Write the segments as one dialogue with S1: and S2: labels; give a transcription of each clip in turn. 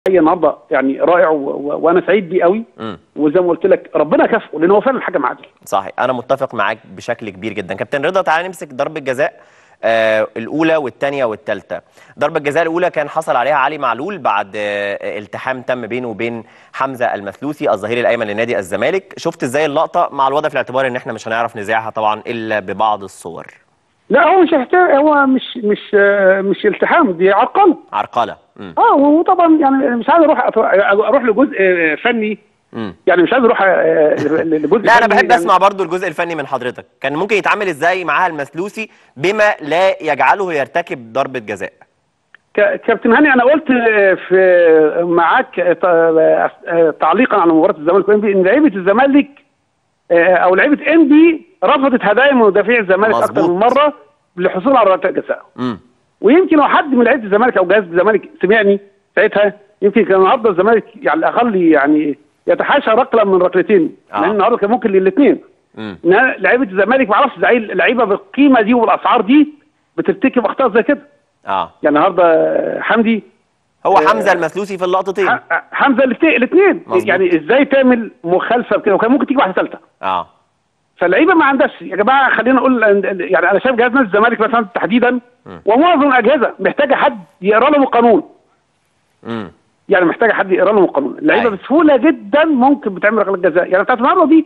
S1: هي النهارده يعني رائع و... و... وانا سعيد بيه قوي
S2: امم
S1: وزي ما قلت لك ربنا كافئه لان هو فعلا حكم عادل
S2: صحيح انا متفق معاك بشكل كبير جدا كابتن رضا تعالى نمسك ضربه جزاء آه الاولى والثانيه والثالثه ضربه الجزاء الاولى كان حصل عليها علي معلول بعد آه التحام تم بينه وبين حمزه المثلوثي الظهير الايمن لنادي الزمالك شفت ازاي اللقطه مع الوضع في الاعتبار ان احنا مش هنعرف نذاعها طبعا الا ببعض الصور
S1: لا هو مش احتاج هو مش مش آه، مش التحام دي عرقله
S2: عرقله امم
S1: اه وطبعا يعني مش عايز اروح أط- اروح لجزء آه، فني
S2: امم
S1: يعني مش عايز اروح آه، لجزء
S2: لا انا
S1: فني
S2: بحب
S1: يعني
S2: اسمع برضو الجزء الفني من حضرتك كان ممكن يتعامل ازاي معاها المثلوثي بما لا يجعله يرتكب ضربه جزاء
S1: ك- كابتن هاني انا قلت آه، في معاك آه، ت- آه، آه، تعليقا على مباراه الزمالك وانبي ان لعيبه الزمالك آه، او لعيبه انبي رفضت هدايا مدافعي الزمالك اكثر
S2: مظبوط.
S1: من مره للحصول على ركله جزاء
S2: امم
S1: ويمكن لو حد من لعيبه الزمالك او جهاز الزمالك سمعني ساعتها يمكن كان النهارده الزمالك يعني الاقل يعني يتحاشى ركله من ركلتين
S2: آه.
S1: لان النهارده كان ممكن للاثنين
S2: امم
S1: إنها لعيبه الزمالك ما اعرفش ازاي لعيبه بالقيمه دي والاسعار دي بترتكب اخطاء زي كده
S2: اه
S1: يعني النهارده آه، حمدي
S2: هو
S1: آه،
S2: حمزه المثلوثي في اللقطتين
S1: ح- حمزه الاثنين
S2: مظبوط.
S1: يعني ازاي تعمل مخالفه كده وكان ممكن تيجي واحده ثالثه
S2: اه
S1: فاللعيبه ما عندهاش يا جماعه خلينا نقول يعني انا شايف جهاز نادي الزمالك مثلا تحديدا ومعظم الاجهزه محتاجه حد يقرا لهم القانون
S2: امم
S1: يعني محتاجه حد يقرا لهم القانون اللعيبه
S2: أيوة.
S1: بسهوله جدا ممكن بتعمل ركله جزاء يعني بتاعت النهارده دي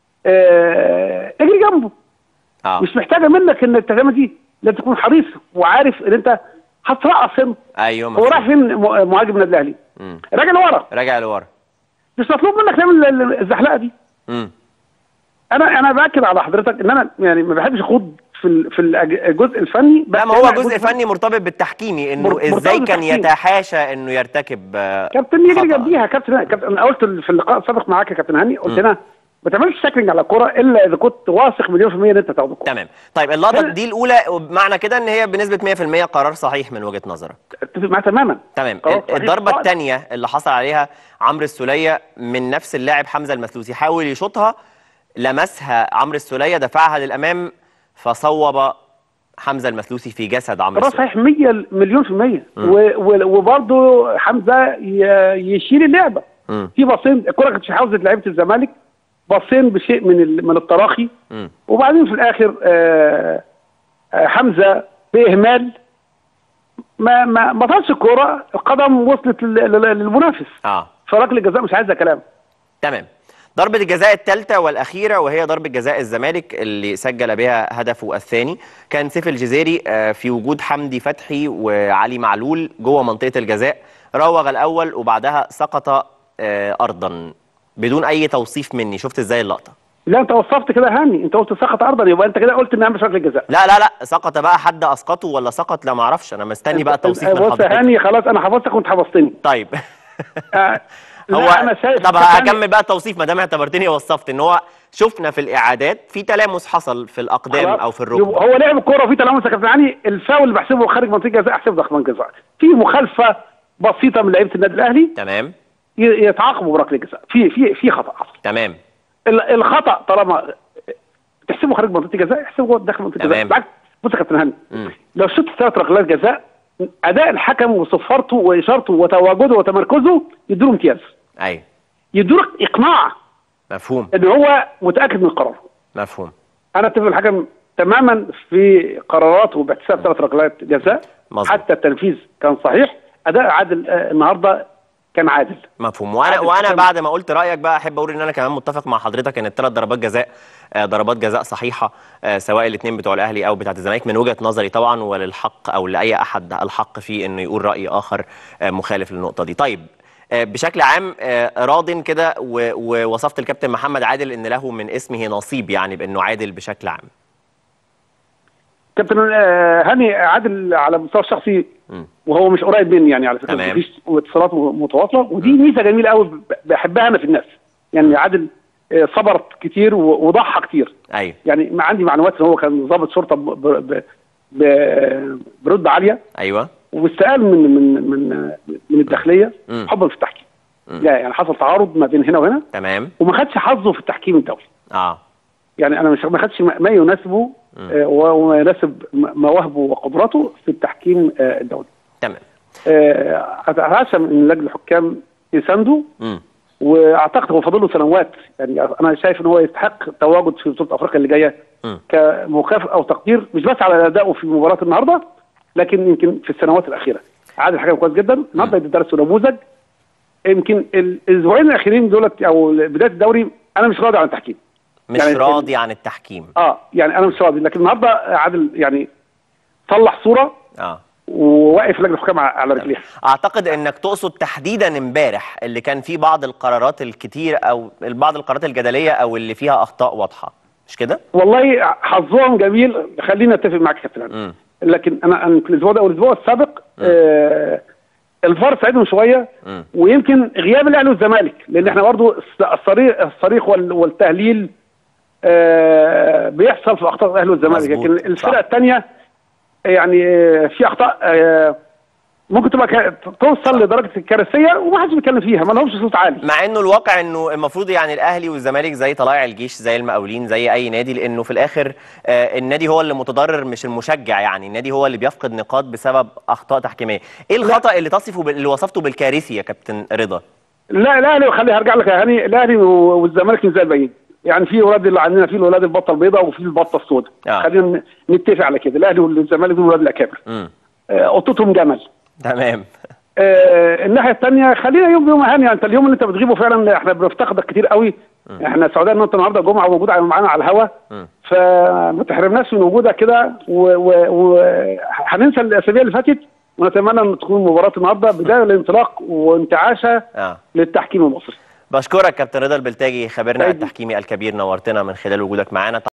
S1: آه اجري جنبه
S2: اه
S1: مش محتاجه منك ان التزامه دي لازم تكون حريص وعارف ان انت هترقص هنا
S2: ايوه
S1: هو
S2: مفهوم.
S1: رايح فين م- مهاجم النادي الاهلي
S2: مم.
S1: راجع لورا
S2: راجع لورا
S1: مش مطلوب منك تعمل ال- ال- الزحلقه دي
S2: امم
S1: انا انا باكد على حضرتك ان انا يعني ما بحبش اخوض في ال- في الأج- الجزء الفني
S2: لا
S1: بس
S2: ما هو
S1: أنا
S2: جزء
S1: جزء-
S2: فني مرتبط بالتحكيمي انه
S1: مر- مرتبط
S2: ازاي كان
S1: بالتحكيم.
S2: يتحاشى انه يرتكب آه،
S1: كابتن يجري
S2: خطأ.
S1: جنبيها كابتن كابتن انا قلت في اللقاء السابق معاك يا كابتن هاني قلت لنا ما تعملش شاكلينج على الكوره الا اذا كنت واثق مليون في الميه ان انت تاخد الكوره
S2: تمام طيب اللقطه
S1: هنا-
S2: دي الاولى معنى كده ان هي بنسبه 100% قرار صحيح من وجهه نظرك
S1: اتفق معاه تماما
S2: تمام
S1: قرار
S2: ال-
S1: صحيح.
S2: الضربه
S1: آه،
S2: الثانيه اللي حصل عليها عمرو السوليه من نفس اللاعب حمزه المثلوثي حاول يشوطها لمسها عمرو السوليه دفعها للامام فصوب حمزه المثلوثي في جسد عمرو
S1: قرار
S2: السوليه
S1: صحيح 100 مليون في الميه و- و- وبرضه حمزه ي- يشيل اللعبه
S2: مم.
S1: في باصين الكره كانت في حوزه لعيبه الزمالك باصين بشيء من ال- من التراخي
S2: مم.
S1: وبعدين في الاخر آه، آه، حمزه باهمال ما ما ما طالش الكوره القدم وصلت لل- لل- للمنافس
S2: اه
S1: فركله الجزاء مش عايزه كلام
S2: تمام ضربة الجزاء الثالثة والأخيرة وهي ضربة جزاء الزمالك اللي سجل بها هدفه الثاني كان سيف الجزيري آه، في وجود حمدي فتحي وعلي معلول جوه منطقة الجزاء راوغ الأول وبعدها سقط آه، أرضا بدون أي توصيف مني شفت إزاي اللقطة
S1: لا انت وصفت كده هاني انت قلت سقط ارضا يبقى انت كده قلت انها مش ركله جزاء
S2: لا لا لا سقط بقى حد أسقطه ولا سقط لا معرفش أنا مستني بقى التوصيف من
S1: بص يا
S2: حضرتك
S1: هاني خلاص انا حفظتك وانت حفظتني
S2: طيب
S1: آه، لا،
S2: هو
S1: انا شايف
S2: طب
S1: كابتن هاني-
S2: هكمل بقى التوصيف ما دام اعتبرتني وصفت ان هو شفنا في الاعادات في تلامس حصل في الاقدام
S1: خلاص.
S2: او في الركبه
S1: يبقى هو لعب الكوره وفي تلامس يا كابتن هاني الفاول اللي بحسبه خارج منطقه جزاء احسبه ضخما جزاء في مخالفه بسيطه من لعيبه النادي الاهلي
S2: تمام
S1: ي- يتعاقبوا بركله جزاء في في في خطا حصل
S2: تمام
S1: ال- الخطا طالما تحسبه خارج منطقه جزاء احسبه جوه داخل منطقه
S2: تمام.
S1: جزاء بالعكس بص يا كابتن هاني
S2: مم.
S1: لو شفت ثلاث ركلات جزاء اداء الحكم وصفارته واشارته وتواجده وتمركزه يدوله امتياز
S2: ايوه
S1: يدوله اقناع
S2: مفهوم
S1: ان هو متاكد من قراره
S2: مفهوم
S1: انا اتفق الحكم تماما في قراراته باحتساب ثلاث ركلات جزاء
S2: مظبوط.
S1: حتى التنفيذ كان صحيح اداء عادل آه، النهارده كان عادل
S2: مفهوم وانا
S1: عادل
S2: وانا
S1: حكم.
S2: بعد ما قلت رايك بقى احب اقول ان انا كمان متفق مع حضرتك ان الثلاث ضربات جزاء آه، ضربات جزاء صحيحه آه، سواء الاثنين بتوع الاهلي او بتاعه الزمالك من وجهه نظري طبعا وللحق او لاي احد الحق في انه يقول راي اخر آه، مخالف للنقطه دي طيب آه، بشكل عام آه، راض كده و- ووصفت الكابتن محمد عادل ان له من اسمه نصيب يعني بانه عادل بشكل عام
S1: كابتن آه، هاني عادل على المستوى الشخصي
S2: مم.
S1: وهو مش قريب مني يعني على فكره
S2: تمام.
S1: مفيش اتصالات متواصله ودي ميزه جميله قوي ب- بحبها انا في الناس يعني عادل آه، صبر كتير و- وضحى كتير
S2: ايوه
S1: يعني ما عندي معلومات ان هو كان ضابط شرطه ب- ب- ب- ب- برتبه عاليه
S2: ايوه
S1: واستقال من من من من الداخليه
S2: مم.
S1: حبا في التحكيم لا يعني حصل تعارض ما بين هنا وهنا
S2: تمام
S1: وما خدش حظه في التحكيم الدولي
S2: اه
S1: يعني انا مش ما خدش ما ما يناسبه آه، وما يناسب م- مواهبه وقدراته في التحكيم آه، الدولي
S2: تمام
S1: آه، اتعشى من لجنه الحكام يساندوا
S2: امم
S1: واعتقد هو فاضل له سنوات يعني انا شايف ان هو يستحق التواجد في بطوله افريقيا اللي جايه
S2: مم.
S1: كمكافاه وتقدير مش بس على ادائه في مباراه النهارده لكن يمكن في السنوات الاخيره عادل حاجه كويس جدا النهارده يدي درس ونموذج يمكن الاسبوعين الاخيرين دولت او بدايه الدوري انا مش راضي عن التحكيم
S2: مش
S1: يعني-
S2: راضي عن التحكيم
S1: اه يعني انا مش راضي لكن النهارده عادل يعني طلع صوره
S2: اه
S1: وواقف لجنه الحكام على رجليها
S2: اعتقد انك تقصد تحديدا امبارح اللي كان فيه بعض القرارات الكتير او بعض القرارات الجدليه او اللي فيها اخطاء واضحه مش كده
S1: والله حظهم جميل خليني اتفق معاك يا كابتن
S2: امم
S1: لكن انا أنا في الاسبوع ده والاسبوع السابق آه الفار ساعدهم شويه
S2: مم.
S1: ويمكن غياب الاهلي والزمالك لان احنا برضو الصريخ الصريخ وال- والتهليل آه بيحصل في اخطاء الاهلي والزمالك
S2: مظبوط،
S1: لكن
S2: صح.
S1: الفرق الثانيه يعني آه، في اخطاء آه ممكن تبقى ك- توصل لدرجه الكارثيه ومحدش بيتكلم فيها ما لهمش صوت عالي
S2: مع انه الواقع انه المفروض يعني الاهلي والزمالك زي طلائع الجيش زي المقاولين زي اي نادي لانه في الاخر آه، النادي هو اللي متضرر مش المشجع يعني النادي هو اللي بيفقد نقاط بسبب اخطاء تحكيميه ايه الخطا اللي تصفه بال- اللي وصفته بالكارثي يا كابتن رضا
S1: لا الاهلي خلي هرجع لك يا هاني الاهلي والزمالك مش زي الباقيين يعني في ولاد اللي عندنا في الولاد البطه البيضاء وفي البطه السوداء
S2: آه.
S1: خلينا نتفق على كده الاهلي والزمالك دول ولاد الاكابر
S2: امم
S1: آه، قطتهم جمل
S2: تمام
S1: آه، الناحيه الثانيه خلينا يوم بيوم هاني يعني انت اليوم اللي انت بتغيبه فعلا احنا بنفتقدك كتير قوي احنا سعداء ان انت النهارده جمعه وموجود على- معانا على الهوا
S2: مم.
S1: فما تحرمناش من وجودك كده وهننسى الاسابيع اللي فاتت ونتمنى ان تكون مباراه النهارده بدايه للانطلاق وانتعاشه
S2: اه
S1: للتحكيم المصري
S2: بشكرك كابتن رضا البلتاجي خبيرنا
S1: سعيد.
S2: التحكيمي الكبير نورتنا من خلال وجودك معانا